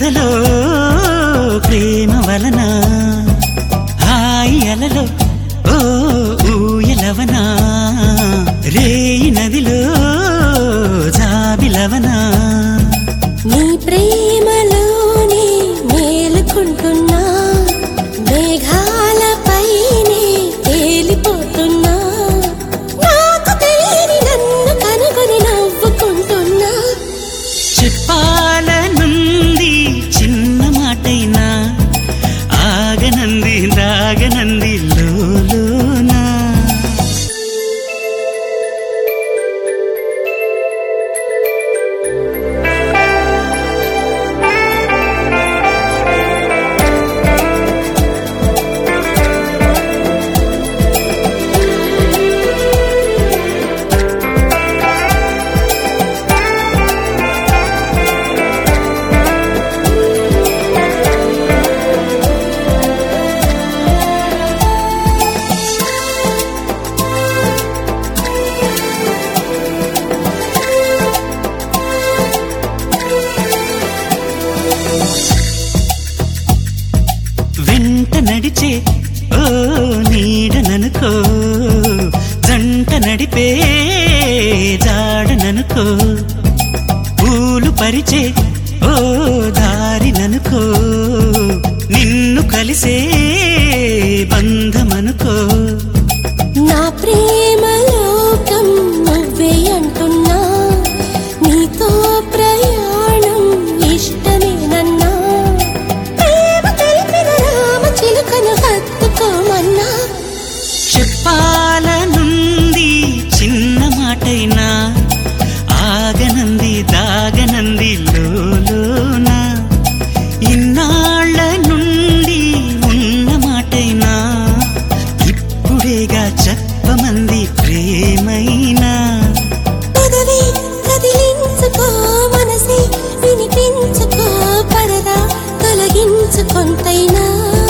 కలలో ప్రేమ వలన హాయి అలలో ఓ ఊయలవనా రేయి నదిలో జాబిలవనా నీ ప్రేమలోనే మేలుకుంటున్నా మేఘాలపైనే తేలిపోతున్నా నాకు తెలియని నన్ను కనుగొని నవ్వుకుంటున్నా చెప్పాలనుంది చిన్న మాటైనా ఆగనంది రాగనంది లోలోనా వెంట నడిచే ఓ నీడననుకో జంట నడిపే జాడననుకో పూలు పరిచే ఓ దారిననుకో నిన్ను కలిసే బంధమనుకో నా ప్రేమ లోకం నువ్వే అంటున్నా నీతో ప్రయాణం ఇష్టమేనన్నా ప్రేమ తెలిపిన రామ చిలుకను హత్తుకోమన్నా చెప్పాలనుంది చిన్న మాటైనా ఆగనంది దాగనంది లోలోనా ఇన్నాళ్ళ నుండి ఉన్న మాటైనా ఇప్పుడేగా చెప్పమంది ప్రేమైనా పదవి కదిలించుకో మనసే వినిపించుకో పరదా తొలగించు కొంతైనా